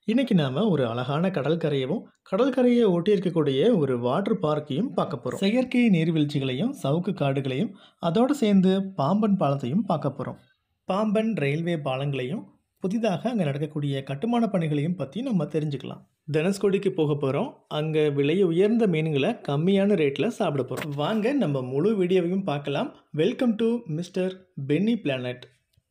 இன்னைக்கு நாம ஒரு அழகான கடற்கரையவும், கடற்கரைய ஒட்டி இருக்கக்கூடிய ஒரு வாட்டர் பார்க்கையும் பார்க்க போறோம். செயற்கை நீர்வீழ்ச்சிகளையும், சவுக்கு காடுகளையும், அதோட சேர்ந்து பாம்பன் பாலத்தையும் பார்க்க போறோம். பாம்பன் ரயில்வே பாலங்களையும், புதிதாக அங்க நடக்கக்கூடிய கட்டுமான பணிகளையும் பத்தி நம்ம தெரிஞ்சுக்கலாம். தனுஷ்கோடிக்கு போக போறோம். அங்க விலை உயர்ந்த மீன்கள கம்மியான ரேட்ல சாப்பிட போறோம். வாங்க நம்ம முழு வீடியோவையும் பார்க்கலாம். Welcome to mister Penny planet.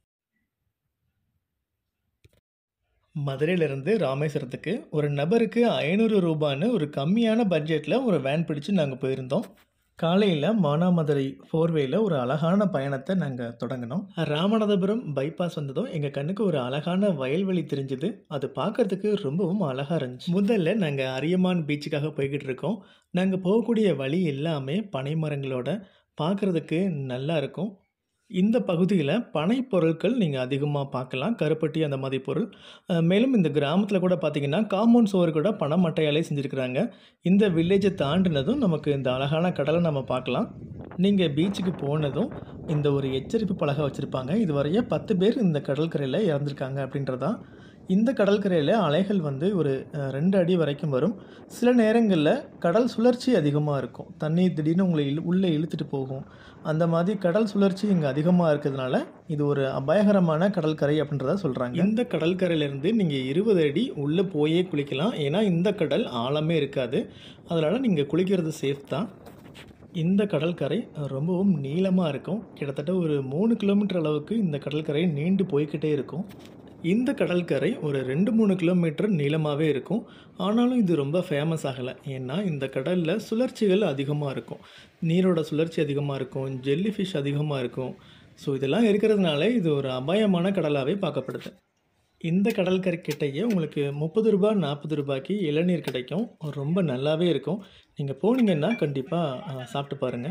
மதுரையிலிருந்து ராமேஸ்வரத்துக்கு ஒரு நபருக்கு ரூ. 500 ஒரு கம்மியான பட்ஜெட்ல ஒரு வேன் பிடிச்சு நாங்க போயிருந்தோம். காலையில மானாமதுரை ஃபோர்வேல ஒரு அழகான பயணத்த நாங்க தொடங்குனோம். ராமநாதபுரம் பைபாஸ் வந்ததும் எங்க கண்ணுக்கு ஒரு அழகான வயல்வெளி தெரிஞ்சது. அது பார்க்கறதுக்கு ரொம்பவும் அழகா இருந்துச்சு. முதல்ல நாங்க அரியமான் பீச்சுக்காக போய்க்கிட்டு இருக்கோம். நாங்க போகக்கூடிய வழி எல்லாமே பனை மரங்களோட பார்க்கறதுக்கு நல்லா இருக்கும். இந்த பகுதியில பனை பொருட்கள் நீங்க அதிகமா பார்க்கலாம். கருப்பட்டி அந்த மாதிரி பொருள். அ மேலும் இந்த கிராமத்தில கூட பார்த்தீங்கன்னா, காம்பவுண்ட் சுவர் கூட பனை மட்டையாலே செஞ்சிருக்கிறாங்க. இந்த வில்லேஜ தாண்டினதும் நமக்கு இந்த அழகான கடல நம்ம பார்க்கலாம். நீங்க பீச்சுக்கு போனதும் இந்த ஒரு எச்சரிப்பு பலகை வச்சிருப்பாங்க. இதுவரைய 10 பேர் இந்த கடற்கரையில இறந்திருக்காங்க அப்படின்றது தான். இந்த கடற்கரையில அலைகள் வந்து ஒரு அ 2 அடி வரைக்கும் வரும். சில நேரங்கள்ல கடல் சுழற்சி அதிகமா இருக்கும். தண்ணி திடீர்னு உங்கள இழு உள்ள இழுத்துட்டு போகும். அந்த மாதிரி கடல் சுழற்சி இங்க அதிகமா இருக்கிறதுனால, இது ஒரு அபாயகரமான கடற்கரை அப்படின்றத சொல்றாங்க. இந்த கடற்கரையிலிருந்து நீங்க 20 அடி உள்ள போயே குளிக்கலாம். ஏன்னா இந்த கடல் ஆழமே இருக்காது. அதனால நீங்க குளிக்கிறது சேஃப் தான். இந்த கடற்கரை ரொம்பவும் நீளமா இருக்கும். கிட்டத்தட்ட ஒரு 3 கிலோமீட்டர் அளவுக்கு இந்த கடற்கரை நீண்டு போய்க்கிட்டே இருக்கும். இந்த கடற்கரை ஒரு 2, 3 கிலோமீட்டர் நீளமாவே இருக்கும். ஆனாலும் இது ரொம்ப ஃபேமஸ் ஆகல. ஏன்னா இந்த கடல்ல சுழற்சிகள் அதிகமா இருக்கும். நீரோட சுழற்சி அதிகமா இருக்கும். ஜெல்லி ஃபிஷ் அதிகமா இருக்கும். ஸோ இதெல்லாம் இருக்கிறதுனால இது ஒரு அபாயமான கடலாவே பார்க்கப்படுது. இந்த கடற்கரை கிட்டயே உங்களுக்கு ரூ. 30, ரூ. 40க்கு இளநீர் கிடைக்கும். ரொம்ப நல்லாவே இருக்கும். நீங்க போனீங்கன்னா கண்டிப்பா அ சாப்பிட்டு பாருங்க.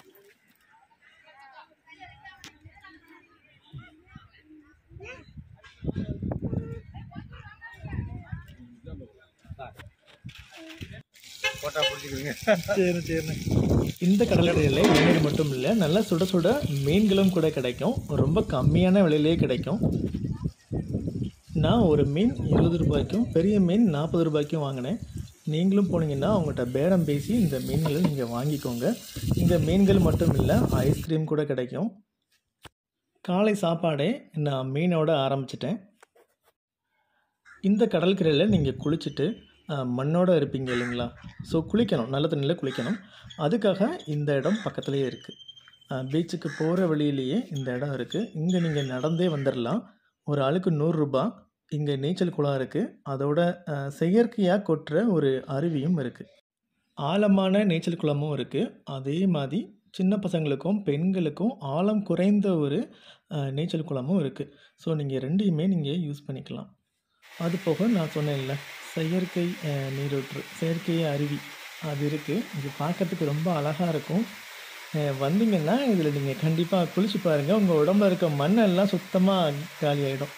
போட்டா புடிச்சுக்குங்க. சரி, சரிண்ணே. இந்த கடற்கரையில இளநீர் மட்டும் இல்ல, நல்லா சுட சுட மீன்களும் கூட கிடைக்கும். ரொம்ப கம்மியான விலையிலேயே கிடைக்கும். நான் ஒரு மீன் ரூ. 20க்கும், பெரிய மீன் ரூ. 40க்கும் வாங்கினேன். நீங்களும் போனீங்கன்னா அவங்கட்ட பேரம் பேசி இந்த மீன்கள நீங்க வாங்கிக்கோங்க. இங்க மீன்கள் மட்டும் இல்ல, ஐஸ்கிரீம் கூட கிடைக்கும். காலை சாப்பாடே நான் மீனோட ஆரம்பிச்சுட்டேன். இந்த கடற்கரையில நீங்க குளிச்சுட்டு அ மண்ணோட இருப்பீங்க இல்லைங்களா? ஸோ குளிக்கணும். நல்ல தண்ணீல குளிக்கணும். அதுக்காக இந்த இடம் பக்கத்திலேயே இருக்கு. அ பீச்சுக்கு போற வழியிலேயே இந்த இடம் இருக்கு. இங்க நீங்க நடந்தே வந்துரலாம். ஒரு ஆளுக்கு ரூ. 100 இங்க நீச்சல் குளம் இருக்கு. அதோட அ செயற்கையா கொட்டுற ஒரு அருவியும் இருக்கு. ஆழமான நீச்சல் குளமும் இருக்கு. அதே மாதி சின்ன பசங்களுக்கும், பெண்களுக்கும் ஆழம் குறைந்த ஒரு அ நீச்சல் குளமும் இருக்கு. ஸோ நீங்க 2யுமே நீங்க யூஸ் பண்ணிக்கலாம். அது போக நான் சொன்னேன்ல, செயற்கை அ நீரூற்று, செயற்கை அருவி அது இருக்கு. இது பார்க்கறதுக்கு ரொம்ப அழகா இருக்கும். அ வந்தீங்கன்னா இதில நீங்க கண்டிப்பா குளிச்சு பாருங்க. உங்க உடம்புல இருக்க மண்ணெல்லாம் சுத்தமா காலியாயிடும்.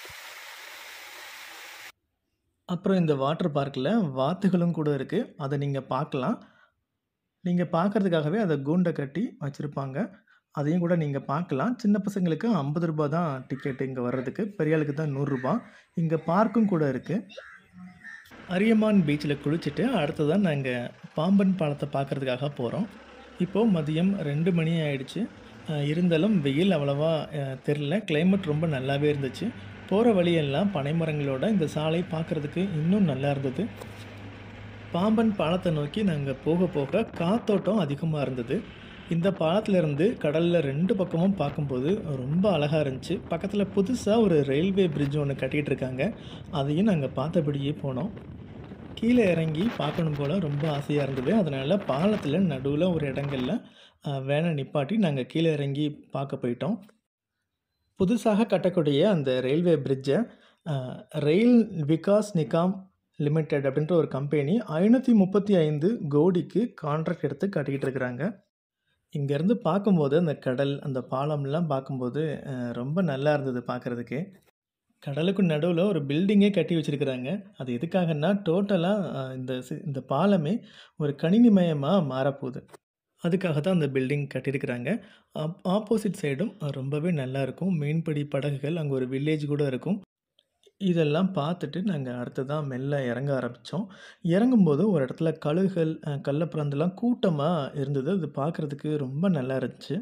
அப்புறம் இந்த வாட்டர் பார்க்ல வாத்துகளும் கூட இருக்கு. அத நீங்க பார்க்கலாம். நீங்க பார்க்கறதுக்காகவே அத கூண்ட கட்டி வச்சிருப்பாங்க. அதையும் கூட நீங்க பார்க்கலாம். சின்ன பசங்களுக்கு ரூ. 50 தான் டிக்கெட் இங்க வர்றதுக்கு. பெரிய ஆளுக்கு தான் ரூ. 100 இங்க பார்க்கும் கூட இருக்கு. அரியமான் பீச்ல குளிச்சுட்டு அடுத்ததா நாங்க பாம்பன் பாலத்த பார்க்கறதுக்காக போறோம். இப்போ மதியம் 2 மணி ஆயிடுச்சு. அ இருந்தாலும் வெயில் அவ்வளவா அ தெரியல. கிளைமேட் ரொம்ப நல்லாவே இருந்துச்சு. போற வழியெல்லாம் பனை மரங்களோட இந்த சாலை பார்க்கறதுக்கு இன்னும் நல்லா இருந்தது. பாம்பன் பாலத்த நோக்கி நாங்க போக போக காத்தோட்டம் அதிகமா இருந்தது. இந்த பாலத்திலிருந்து கடல்ல 2 பக்கமும் பார்க்கும்போது ரொம்ப அழகா இருந்துச்சு. பக்கத்தில புதுசா ஒரு ரயில்வே பிரிட்ஜ் ஒண்ணு கட்டிட்டு இருக்காங்க. அதையும் நாங்க பார்த்தபடியே போனோம். கீழ இறங்கி பார்க்கணும் போல ரொம்ப ஆசையா இருந்தது. அதனால பாலத்தில நடுவுல ஒரு இடங்கள்ல அ வேன நிப்பாட்டி நாங்க கீழ இறங்கி பார்க்க போயிட்டோம். புதுசாக கட்டக்கூடிய அந்த ரயில்வே பிரிட்ஜ அ ரெயில் விகாஸ் நிகாம் லிமிடெட் அப்படின்ற ஒரு கம்பெனி 535 கோடிக்கு கான்ட்ராக்ட் எடுத்து கட்டிக்கிட்டு இருக்கிறாங்க. இங்கேருந்து பார்க்கும்போது அந்த கடல், அந்த பாலம்லாம் பார்க்கும்போது அ ரொம்ப நல்லா இருந்தது பார்க்கறதுக்கே. கடலுக்கு நடுவுல ஒரு பில்டிங்கே கட்டி வச்சிருக்கிறாங்க. அது எதுக்காகன்னா, டோட்டலா அ இந்த சி இந்த பாலமே ஒரு கணினிமயமா மாறப்போது. அதுக்காக தான் அந்த பில்டிங் கட்டியிருக்கிறாங்க. ஆப் ஆப்போசிட் சைடும் ரொம்பவே நல்லாயிருக்கும். மீன்பிடி படகுகள், அங்க ஒரு வில்லேஜ் கூட இருக்கும். இதெல்லாம் பார்த்துட்டு நாங்க அடுத்ததா மெல்ல இறங்க ஆரம்பிச்சோம். இறங்கும்போது ஒரு இடத்துல கழுகுகள், அ கள்ளப்பிராந்துலாம் கூட்டமா இருந்தது. அது பார்க்கறதுக்கு ரொம்ப நல்லா இருந்துச்சு.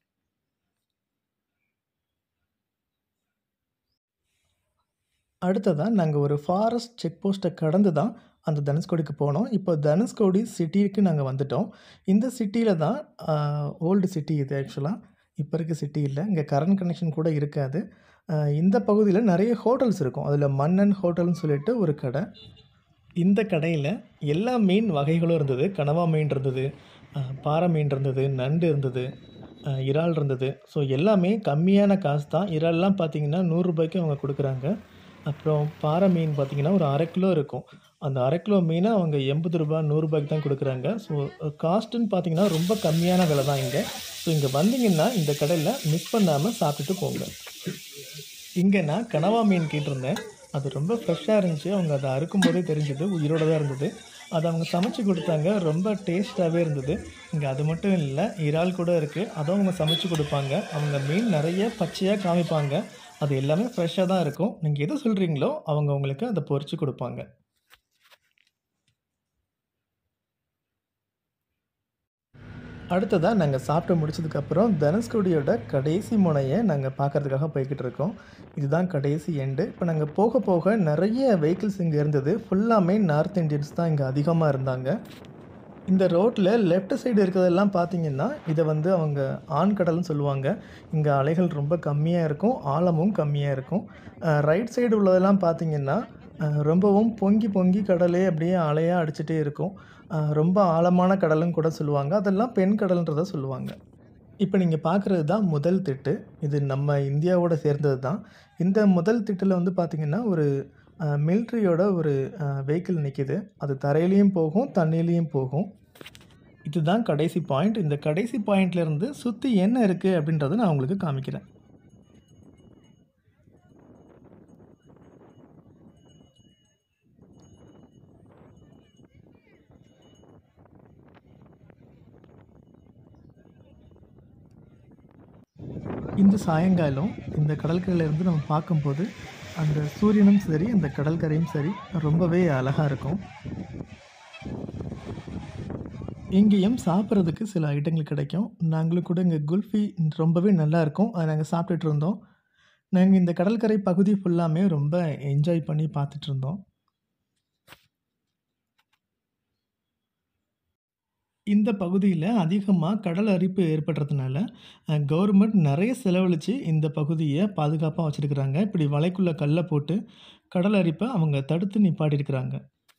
அடுத்ததா நாங்க ஒரு ஃபாரஸ்ட் செக் போஸ்ட்ட கடந்து தான் அந்த தனுஷ்கோடிக்கு போனோம். இப்போ தனுஷ்கோடி சிட்டிக்கு நாங்க வந்துட்டோம். இந்த சிட்டியில தான் அ ஓல்டு சிட்டி இது ஆக்சுவலா. இப்ப இருக்க சிட்டி இல்ல. இங்க கரண்ட் கனெக்ஷன் கூட இருக்காது. அ இந்த பகுதியில நெறைய ஹோட்டல்ஸ் இருக்கும். அதில மன்னன் ஹோட்டல்னு சொல்லிட்டு ஒரு கடை. இந்த கடையில எல்லா மீன் வகைகளும் இருந்தது. கனவா மீன் இருந்தது, அ பாறை மீன் இருந்தது, நண்டு இருந்தது, அ இறால் இருந்தது. ஸோ எல்லாமே கம்மியான காசு தான். இறால்லாம் பார்த்தீங்கன்னா ரூ. 100க்கு அவங்க குடுக்குறாங்க. அப்புறம் பாறை மீன் பார்த்தீங்கன்னா, ஒரு 1/2 கிலோ இருக்கும். அந்த 1/2 கிலோ மீன அவங்க ரூ. 80 ரூ. 100க்கு தான் குடுக்குறாங்க. ஸோ காஸ்ட்டுன்னு பார்த்தீங்கன்னா, ரொம்ப கம்மியான விலை தான் இங்க. ஸோ இங்க வந்தீங்கன்னா, இந்த கடையில மிஸ் பண்ணாம சாப்பிட்டுட்டு போங்க. இங்க நான் கனவா மீன் கேட்டிருந்தேன். அது ரொம்ப ஃப்ரெஷ்ஷா இருந்துச்சு. அவங்க அத அறுக்கும்போதே தெரிஞ்சது. உயிரோட தான் இருந்தது. அத அவங்க சமைச்சு குடுத்தாங்க. ரொம்ப டேஸ்ட்டாவே இருந்தது. இங்க அது மட்டும் இல்ல, இறால் கூட இருக்கு. அதுவும் அவங்க சமைச்சு குடுப்பாங்க. அவங்க மீன் நெறைய பச்சையா காமிப்பாங்க. அது எல்லாமே ஃப்ரெஷ்ஷா தான் இருக்கும். நீங்க எத சொல்றீங்களோ, அவங்க உங்களுக்கு அத பொரிச்சு குடுப்பாங்க. அடுத்ததா நாங்க சாப்பிட்டு முடிச்சதுக்கப்புறம், தனுஷ்கோடியோட கடைசி முனைய நாங்க பார்க்கறதுக்காக போய்க்கிட்டு இருக்கோம். இதுதான் கடைசி எண்டு. இப்ப நாங்க போக போக நெறைய வெஹிக்கிள்ஸ் இங்க இருந்தது. ஃபுல்லாமே நார்த் இண்டியன்ஸ் தான் இங்க அதிகமா இருந்தாங்க. இந்த ரோட்ல லெஃப்ட் சைடு இருக்கிறதெல்லாம் பார்த்தீங்கன்னா, இத வந்து அவங்க ஆழ்கடல்னு சொல்லுவாங்க. இங்க அலைகள் ரொம்ப கம்மியா இருக்கும். ஆழமும் கம்மியா இருக்கும். அ ரைட் சைடு உள்ளதெல்லாம் பார்த்தீங்கன்னா, அ ரொம்பவும் பொங்கி பொங்கி கடலே அப்படியே அலையா அடிச்சுட்டே இருக்கும். அ ரொம்ப ஆழமான கடலுன்னு கூட சொல்லுவாங்க. அதெல்லாம் பெண் கடல்ன்றத சொல்லுவாங்க. இப்ப நீங்க பார்க்குறது தான் முதல் திட்டு. இது நம்ம இந்தியாவோட சேர்ந்தது தான். இந்த முதல் திட்டுல வந்து பார்த்தீங்கன்னா, ஒரு அ மிலிட்டரியோட ஒரு அ வெஹிக்கிள் நிக்குது. அது தரையிலயும் போகும், தண்ணீலயும் போகும். இதுதான் கடைசி பாயிண்ட். இந்த கடைசி பாயிண்ட்ல இருந்து சுத்தி என்ன இருக்கு அப்படின்றத நான் உங்களுக்கு காமிக்கிறேன். இந்த சாயங்காலம் இந்த கடற்கரையில இருந்து நம்ம பார்க்கும்போது, அந்த சூரியனும் சரி, அந்த கடற்கரையும் சரி ரொம்பவே அழகா இருக்கும். இங்கேயும் சாப்பிடுறதுக்கு சில ஐட்டங்கள் கிடைக்கும். நாங்களும் கூட இங்க குல்ஃபி ரொம்பவே நல்லாருக்கும். அத நாங்க சாப்பிட்டுட்டு இருந்தோம். நாங்க இந்த கடற்கரை பகுதி ஃபுல்லாமே ரொம்ப என்ஜாய் பண்ணி பார்த்துட்டு இருந்தோம். இந்த பகுதியில அதிகமா கடல் அரிப்பு ஏற்படுறதுனால, அ கவர்மெண்ட் நெறைய செலவழிச்சு இந்த பகுதிய பாதுகாப்பா வச்சிருக்கிறாங்க. இப்படி வலைக்குள்ள கல்ல போட்டு, கடல் அரிப்ப அவங்க தடுத்து நிப்பாட்டியிருக்கிறாங்க.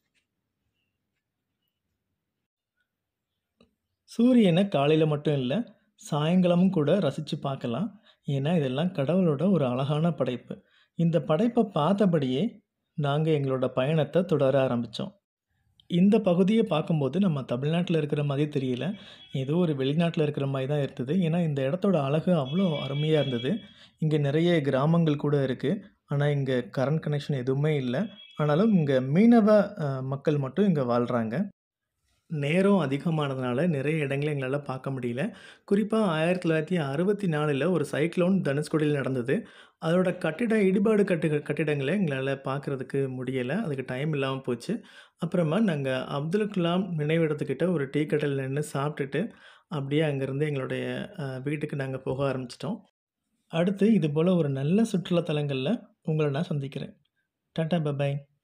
சூரியன காலையில மட்டும் இல்ல, சாயங்காலமும் கூட ரசிச்சு பார்க்கலாம். ஏன்னா, இதெல்லாம் கடவுளோட ஒரு அழகான படைப்பு. இந்த படைப்ப பார்த்தபடியே, நாங்க எங்களோட பயணத்த தொடர ஆரம்பிச்சோம். இந்த பகுதிய பார்க்கும்போது நம்ம தமிழ்நாட்டுல இருக்கிற மாரியே தெரியல. ஏதோ ஒரு வெளிநாட்டுல இருக்கிற மாரி தான் இருந்தது. ஏன்னா, இந்த இடத்தோட அழகு அவ்வளோ அருமையா இருந்தது. இங்க நெறைய கிராமங்கள் கூட இருக்கு. ஆனா, இங்க கரண்ட் கனெக்ஷன் எதுவுமே இல்ல. ஆனாலும் இங்க மீனவ அ மக்கள் மட்டும் இங்க வாழ்றாங்க. நேரம் அதிகமானதுனால நெறைய இடங்கள எங்களால பார்க்க முடியல. குறிப்பா 1964ல ஒரு சைக்ளோன் தனுஷ்கோடியில நடந்தது. அதோட கட்டிட இடிபாடு கட்டு கட்டிடங்கள எங்களால பார்க்கறதுக்கு முடியல. அதுக்கு டைம் இல்லாம போச்சு. அப்புறமா நாங்க அப்துல் கலாம் நினைவிடத்துக்கிட்ட ஒரு டீ கடையில நின்னு சாப்பிட்டுட்டு, அப்படியே அங்கருந்து எங்களுடைய அ வீட்டுக்கு நாங்க போக ஆரம்பிச்சுட்டோம். அடுத்து இதுபோல ஒரு நல்ல சுற்றுலா தலங்கள்ல உங்கள நான் சந்திக்கிறேன். டாடா, பை பாய்.